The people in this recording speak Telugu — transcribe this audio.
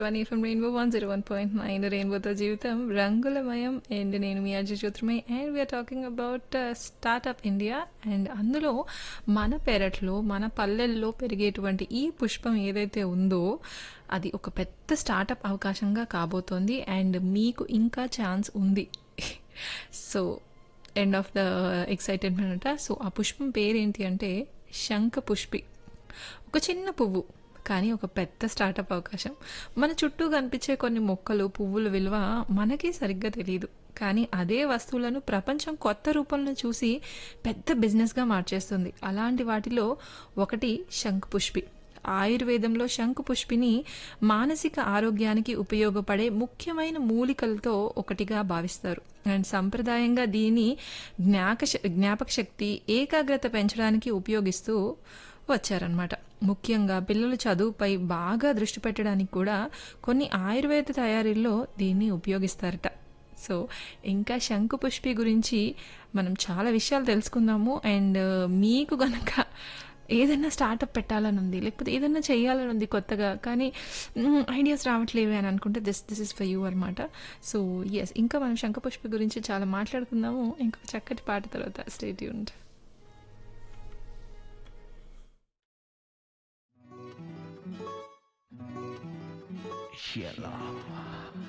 One from rainbow one zero one point nine రెయిన్బోతో జీవితం రంగులమయం అండ్ నేను మీ Ajay Jyotirmay and we are talking about startup India and అందులో మన పెరట్లో మన పల్లెల్లో పెరిగేటువంటి ఈ పుష్పం ఏదైతే ఉందో అది ఒక పెద్ద స్టార్టప్ అవకాశంగా కాబోతోంది అండ్ మీకు ఇంకా ఛాన్స్ ఉంది so end of the excited అనమాట సో ఆ పుష్పం పేరేంటి అంటే శంఖ పుష్పి ఒక చిన్న పువ్వు కానీ ఒక పెద్ద స్టార్టప్ అవకాశం మన చుట్టూ కనిపించే కొన్ని మొక్కలు పువ్వుల విలువ మనకి సరిగ్గా తెలియదు కానీ అదే వస్తువులను ప్రపంచం కొత్త రూపంలో చూసి పెద్ద బిజినెస్గా మార్చేస్తుంది అలాంటి వాటిలో ఒకటి శంఖపుష్పి ఆయుర్వేదంలో శంఖపుష్పిని మానసిక ఆరోగ్యానికి ఉపయోగపడే ముఖ్యమైన మూలికలతో ఒకటిగా భావిస్తారు అండ్ సంప్రదాయంగా దీని జ్ఞాక జ్ఞాపక శక్తి ఏకాగ్రత పెంచడానికి ఉపయోగిస్తూ వచ్చారనమాట ముఖ్యంగా పిల్లల చదువుపై బాగా దృష్టి పెట్టడానికి కూడా కొన్ని ఆయుర్వేద తయారీల్లో దీన్ని ఉపయోగిస్తారట సో ఇంకా శంకుపుష్పి గురించి మనం చాలా విషయాలు తెలుసుకుందాము అండ్ మీకు గనక ఏదైనా స్టార్టప్ పెట్టాలని ఉంది లేకపోతే ఏదైనా చేయాలని ఉంది కొత్తగా కానీ ఐడియాస్ రావట్లేవే అని అనుకుంటే this this is for you అనమాట సో ఎస్ ఇంకా మనం శంఖపుష్పి గురించి చాలా మాట్లాడుకుందాము ఇంకొక చక్కటి పాట తర్వాత స్టేట్ యూనిట్ Yellow.